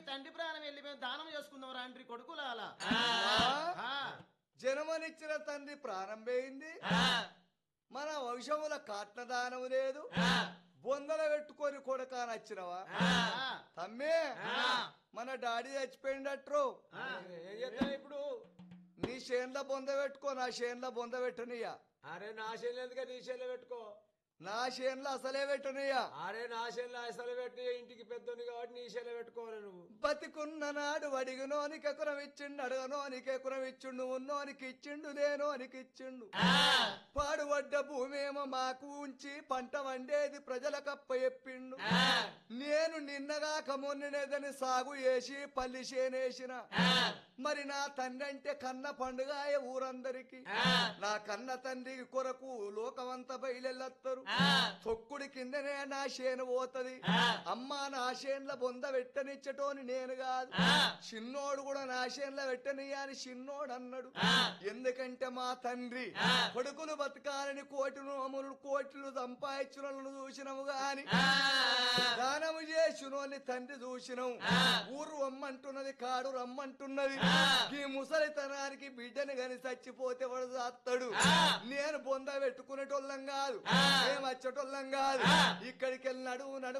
తండ్రి ప్రాణం వెళ్ళి మేము దానం చేసుకుందాం రాండ్రి కొడుకులాల ఆ, జనమనిచ్చిన తండ్రి ప్రాణం పోయింది మన వంశముల కాట్నదానం లేదు బొందల పెట్టుకొని కొడుక నచ్చినవా ఆ, తమ్మే మన డాడీ చచ్చిపోయిండట్రు ఏం చేస్తావు ఇప్పుడు నీ చేన్ల బొంద పెట్టుకో నా చేన్ల బొంద పెట్టనియ్యా అరే నా శైలి ఎందుకు నీ శైలి పెట్టుకో నా చేన్ల అసలే పెట్టనియ్యా అరే నా శైలి అసలు పెట్టి ఇంటికి పెద్దోని కాబట్టి నీ శైలి పెట్టుకోవాలి నువ్వు బతికున్న నాడు అడిగినోనికి ఎకురం ఇచ్చిండు అడగనోనికి ఎకురం ఇచ్చిండు ఉన్నోనికి ఇచ్చిండు లేనోనికి ఇచ్చిండు పాడుబడ్డ భూమేమో మాకు ఉంచి పంట వండేది ప్రజలకప్ప చెప్పిండు నేను నిన్నగాక మొన్ననేదని సాగు చేసి పల్లి చేనేసిన మరి నా తండ్రి అంటే కన్న పండుగ ఊరందరికి నా కన్న తండ్రి కొరకు లోకమంతా బయలెళ్ళత్తరు తొక్కుడి కిందనే నా చేను పోతది అమ్మా నా చేన్ల బొంద పెట్టనిచ్చటోని నేను కాదు చిన్నోడు కూడా నా చేన్ల పెట్టనియ్య అని చిన్నోడు అన్నాడు ఎందుకంటే మా తండ్రి కొడుకులు బతకాలని కోటి నోములు కోట్లు సంపాదించులను చూసినము గాని దానము చేసినోని తండ్రి చూసినాం ఊరు రమ్మంటున్నది కాడు రమ్మంటున్నది ఈ ముసలితనానికి బిడ్డని గని చచ్చిపోతే వాడు చేస్తాడు నేను బొంద పెట్టుకునేటోళ్ళం కాదు మేము వచ్చేటోళ్ళం కాదు ఇక్కడికి వెళ్ళి నడువు నడువు